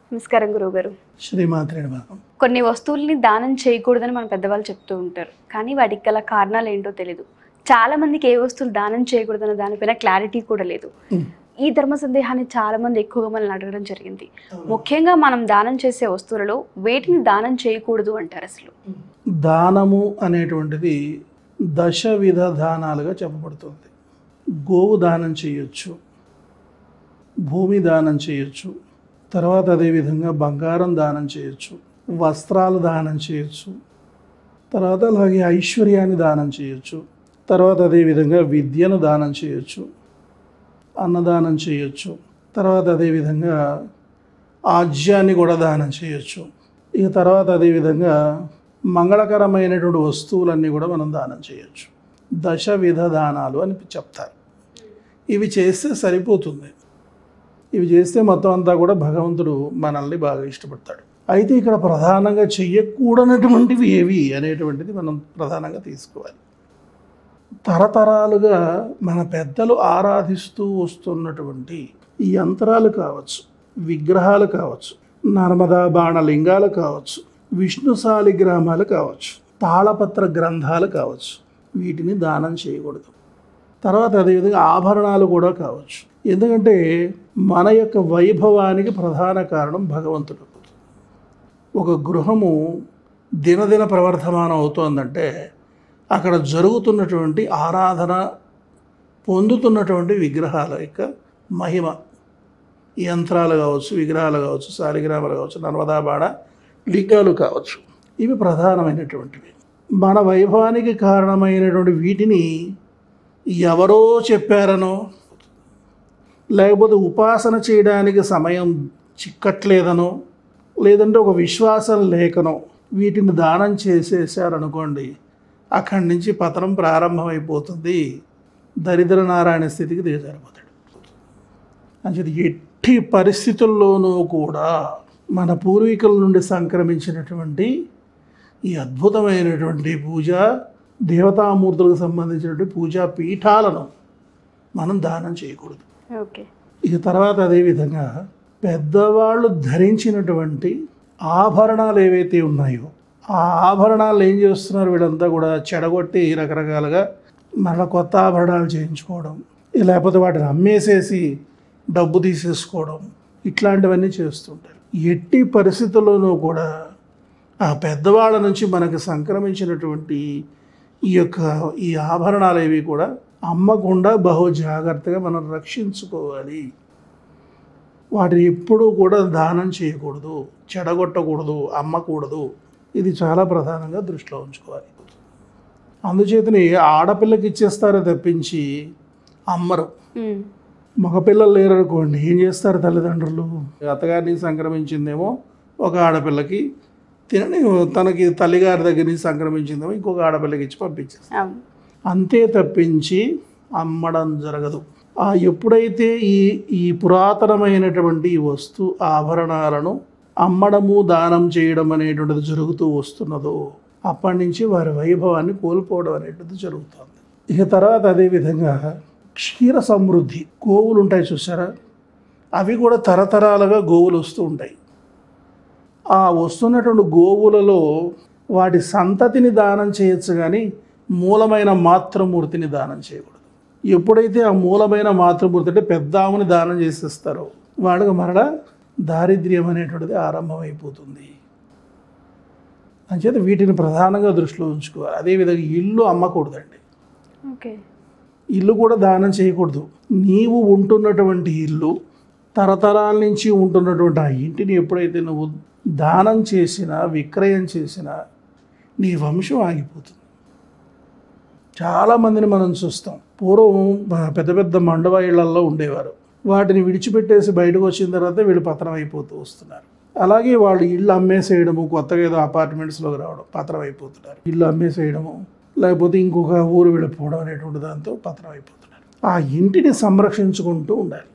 నమస్కారం గురువు గారు శ్రీమాత్రేణ భాగం కొన్ని వస్తువుల్ని దానం చేయకూడదని మన పెద్దవాళ్ళు చెప్తూ ఉంటారు కానీ వాటికి గల కారణాలు ఏంటో తెలియదు చాలా మందికి ఏ వస్తువులు దానం చేయకూడదన్న దానిపైన క్లారిటీ కూడా లేదు ఈ ధర్మ సందేహాన్ని చాలా మంది ఎక్కువగా మనల్ని అడగడం జరిగింది ముఖ్యంగా మనం దానం చేసే వస్తువులలో వేటిని దానం చేయకూడదు అంటారు అసలు దానము అనేటువంటిది దశ విధ దానాలుగా చెప్పబడుతుంది గోవు దానం చేయొచ్చు భూమి దానం చేయొచ్చు తర్వాత అదేవిధంగా బంగారం దానం చేయొచ్చు వస్త్రాలు దానం చేయొచ్చు తర్వాత అలాగే ఐశ్వర్యాన్ని దానం చేయొచ్చు తర్వాత అదేవిధంగా విద్యను దానం చేయొచ్చు అన్నదానం చేయొచ్చు తర్వాత అదేవిధంగా ఆజ్యాన్ని కూడా దానం చేయొచ్చు ఇక తర్వాత అదేవిధంగా మంగళకరమైనటువంటి వస్తువులన్నీ కూడా మనం దానం చేయొచ్చు దశ విధ దానాలు అని చెప్తారు ఇవి చేస్తే సరిపోతుంది ఇవి చేస్తే మొత్తం అంతా కూడా భగవంతుడు మనల్ని బాగా ఇష్టపడతాడు అయితే ఇక్కడ ప్రధానంగా చెయ్యకూడనటువంటివి ఏవి అనేటువంటిది మనం ప్రధానంగా తీసుకోవాలి తరతరాలుగా మన పెద్దలు ఆరాధిస్తూ వస్తున్నటువంటి ఈ యంత్రాలు కావచ్చు విగ్రహాలు కావచ్చు నర్మదా బాణలింగాలు కావచ్చు విష్ణు శాలిగ్రామాలు కావచ్చు తాళపత్ర గ్రంథాలు కావచ్చు వీటిని దానం చేయకూడదు తర్వాత అదేవిధంగా ఆభరణాలు కూడా కావచ్చు ఎందుకంటే మన యొక్క వైభవానికి ప్రధాన కారణం భగవంతుడు ఒక గృహము దినదిన ప్రవర్ధమానం అవుతోందంటే అక్కడ జరుగుతున్నటువంటి ఆరాధన పొందుతున్నటువంటి విగ్రహాల యొక్క మహిమ యంత్రాలు కావచ్చు విగ్రహాలు కావచ్చు శాలిగ్రామాలు కావచ్చు నర్మదాబాడ లింగాలు కావచ్చు ఇవి ప్రధానమైనటువంటివి మన వైభవానికి కారణమైనటువంటి వీటిని ఎవరో చెప్పారనో లేకపోతే ఉపాసన చేయడానికి సమయం చిక్కట్లేదనో లేదంటే ఒక విశ్వాసం లేకనో వీటిని దానం చేసేసారనుకోండి అక్కడి నుంచి పతనం ప్రారంభమైపోతుంది దరిద్ర నారాయణ స్థితికి దిగజారిపోతాడు అంచేది ఎట్టి పరిస్థితుల్లోనూ కూడా మన పూర్వీకుల నుండి సంక్రమించినటువంటి ఈ అద్భుతమైనటువంటి పూజ దేవతామూర్తులకు సంబంధించినటువంటి పూజా పీఠాలను మనం దానం చేయకూడదు ఓకే ఇక తర్వాత అదేవిధంగా పెద్దవాళ్ళు ధరించినటువంటి ఆభరణాలు ఏవైతే ఉన్నాయో ఆ ఆభరణాలు ఏం చేస్తున్నారు వీళ్ళంతా కూడా చెడగొట్టి రకరకాలుగా మళ్ళీ కొత్త ఆభరణాలు చేయించుకోవడం లేకపోతే వాటిని అమ్మేసేసి డబ్బు తీసేసుకోవడం ఇట్లాంటివన్నీ చేస్తుంటారు ఎట్టి పరిస్థితుల్లోనూ కూడా ఆ పెద్దవాళ్ళ నుంచి మనకు సంక్రమించినటువంటి ఈ యొక్క ఈ ఆభరణాలు ఏవి కూడా అమ్మకుండా బహు జాగ్రత్తగా మనం రక్షించుకోవాలి వాటిని ఎప్పుడూ కూడా దానం చేయకూడదు చెడగొట్టకూడదు అమ్మకూడదు ఇది చాలా ప్రధానంగా దృష్టిలో ఉంచుకోవాలి అందుచేతని ఆడపిల్లకి ఇచ్చేస్తారో తప్పించి అమ్మరు ఉమ్. మగపిల్లలు లేరనుకోండి ఏం చేస్తారు తల్లిదండ్రులు అత్తగారిని సంక్రమించిందేమో ఒక ఆడపిల్లకి తినని తనకి తల్లిగారి దగ్గర నుంచి సంక్రమించిందేమో ఇంకొక ఆడపిల్లకి ఇచ్చి పంపించేస్తారు అవును అంతే తప్పించి అమ్మడం జరగదు ఆ ఎప్పుడైతే ఈ ఈ పురాతనమైనటువంటి ఈ వస్తు ఆభరణాలను అమ్మడము దానం చేయడం అనేటువంటిది జరుగుతూ వస్తున్నదో అప్పటి నుంచి వారి వైభవాన్ని కోల్పోవడం అనేటువంటిది జరుగుతుంది ఇక తర్వాత అదేవిధంగా క్షీర సమృద్ధి గోవులు ఉంటాయి చూసారా అవి కూడా తరతరాలుగా గోవులు వస్తూ ఉంటాయి ఆ వస్తున్నటువంటి గోవులలో వాటి సంతతిని దానం చేయొచ్చు కానీ మూలమైన మాతృమూర్తిని దానం చేయకూడదు ఎప్పుడైతే ఆ మూలమైన మాతృమూర్తి అంటే పెద్ద ఆమెని దానం చేసేస్తారో వాళ్ళకి మరల దారిద్ర్యం అనేటువంటిది ఆరంభమైపోతుంది అంచేత వీటిని ప్రధానంగా దృష్టిలో ఉంచుకోవాలి అదేవిధంగా ఇల్లు అమ్మకూడదండి ఓకే ఇల్లు కూడా దానం చేయకూడదు నీవు ఉంటున్నటువంటి ఇల్లు తరతరాల నుంచి ఉంటున్నటువంటి ఆ ఇంటిని ఎప్పుడైతే నువ్వు దానం చేసినా విక్రయం చేసినా నీ వంశం ఆగిపోతుంది చాలామందిని మనం చూస్తాం పూర్వం బ- పెద్ద పెద్ద మండవ ఇళ్లలో ఉండేవారు వాటిని విడిచిపెట్టేసి బయటకు వచ్చిన తర్వాత వీళ్ళు పతనం అయిపోతూ వస్తున్నారు అలాగే వాళ్ళు ఇల్లు అమ్మేసేయడము కొత్తగా ఏదో అపార్ట్మెంట్స్లోకి రావడం పతనం అయిపోతున్నారు ఇల్లు అమ్మేసేయడము లేకపోతే ఇంకొక ఊరు వెళ్ళిపోవడం అనేటువంటి దాంతో పతనం అయిపోతున్నారు ఆ ఇంటిని సంరక్షించుకుంటూ ఉండాలి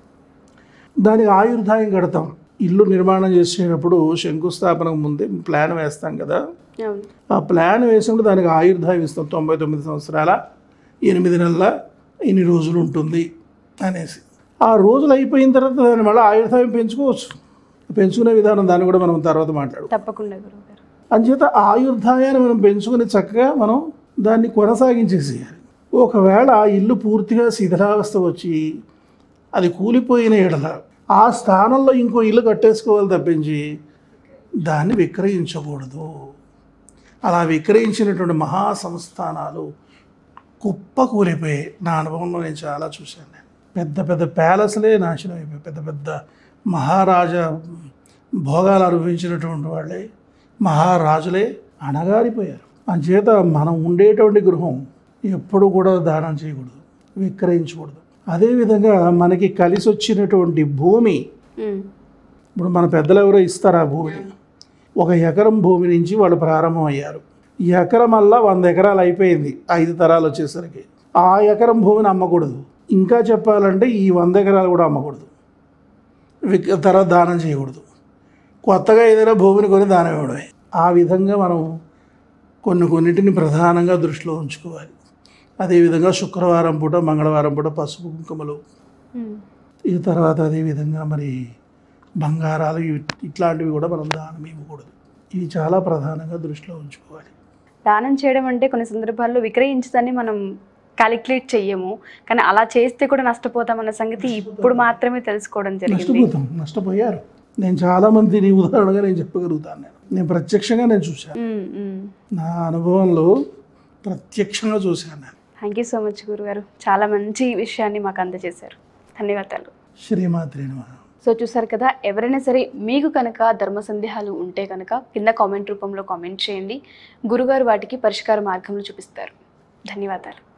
దానికి ఆయుర్దాయం కడతాం ఇల్లు నిర్మాణం చేసేటప్పుడు శంకుస్థాపనకు ముందే ప్లాన్ వేస్తాం కదా అవును ఆ ప్లాన్ వేసినప్పుడు దానికి ఆయుర్దాయం ఇస్తాం తొంభై తొమ్మిది సంవత్సరాల ఎనిమిది నెలల ఇన్ని రోజులు ఉంటుంది అనేసి ఆ రోజులు అయిపోయిన తర్వాత దాన్ని మళ్ళీ ఆయుర్దాయం పెంచుకోవచ్చు పెంచుకునే విధానం దాన్ని కూడా మనం తర్వాత మాట్లాడు తప్పకుండా గురువుగారు అంచేత ఆయుర్దాయాన్ని మనం పెంచుకుని చక్కగా మనం దాన్ని కొనసాగించేసేయాలి ఒకవేళ ఆ ఇల్లు పూర్తిగా శిథిలావస్థ వచ్చి అది కూలిపోయిన ఎడల ఆ స్థానంలో ఇంకో ఇల్లు కట్టేసుకోవాలి తప్పించి దాన్ని విక్రయించకూడదు అలా విక్రయించినటువంటి మహా సంస్థానాలు కుప్ప కూలిపోయాయి నా అనుభవంలో నేను చాలా చూశాను నేను పెద్ద పెద్ద ప్యాలెస్లే నాశనం అయిపోయాయి పెద్ద పెద్ద మహారాజా భోగాలు అనుభవించినటువంటి వాళ్ళే మహారాజులే అణగారిపోయారు అంచేత మనం ఉండేటువంటి గృహం ఎప్పుడు కూడా దానం చేయకూడదు విక్రయించకూడదు అదేవిధంగా మనకి కలిసి వచ్చినటువంటి భూమి ఉమ్, ఇప్పుడు మన పెద్దలు ఎవరో ఇస్తారు ఆ భూమిని ఒక ఎకరం భూమి నుంచి వాళ్ళు ప్రారంభం అయ్యారు ఈ ఎకరం వల్ల వంద ఎకరాలు అయిపోయింది ఐదు తరాలు వచ్చేసరికి ఆ ఎకరం భూమిని అమ్మకూడదు ఇంకా చెప్పాలంటే ఈ వంద ఎకరాలు కూడా అమ్మకూడదు విక్ తర్వాత దానం చేయకూడదు కొత్తగా ఏదైనా భూమిని కొని దానం ఇవ్వడమే ఆ విధంగా మనం కొన్ని కొన్నిటిని ప్రధానంగా దృష్టిలో ఉంచుకోవాలి అదేవిధంగా శుక్రవారం పూట మంగళవారం పూట పసుపు కుంకుమలు ఉమ్. ఈ తర్వాత అదేవిధంగా మరి బంగారాలు ఇవి- ఇట్లాంటివి కూడా మనం దానం ఇవ్వకూడదు ఇవి చాలా ప్రధానంగా దృష్టిలో ఉంచుకోవాలి దానం చేయడం అంటే కొన్ని సందర్భాల్లో విక్రయించదని మనం క్యాలిక్యులేట్ చెయ్యము కానీ అలా చేస్తే కూడా నష్టపోతామన్న సంగతి ఇప్పుడు మాత్రమే తెలుసుకోవడం జరిగింది నష్టపోతాం నష్టపోయారు నేను చాలామందిని ఉదాహరణగా నేను చెప్పగలుగుతాను నేను నేను ప్రత్యక్షంగా నేను చూశాను ఉమ్, ఉమ్. నా అనుభవంలో ప్రత్యక్షంగా చూశాను నేను థ్యాంక్ యూ సో మచ్ గురుగారు చాలా మంచి విషయాన్ని మాకు అందజేశారు ధన్యవాదాలు శ్రీమాత్రి నమః సో చూసారు కదా ఎవరైనా సరే మీకు కనుక ధర్మ సందేహాలు ఉంటే కనుక కింద కామెంట్ రూపంలో కామెంట్ చేయండి గురుగారు వాటికి పరిష్కార మార్గంలో చూపిస్తారు ధన్యవాదాలు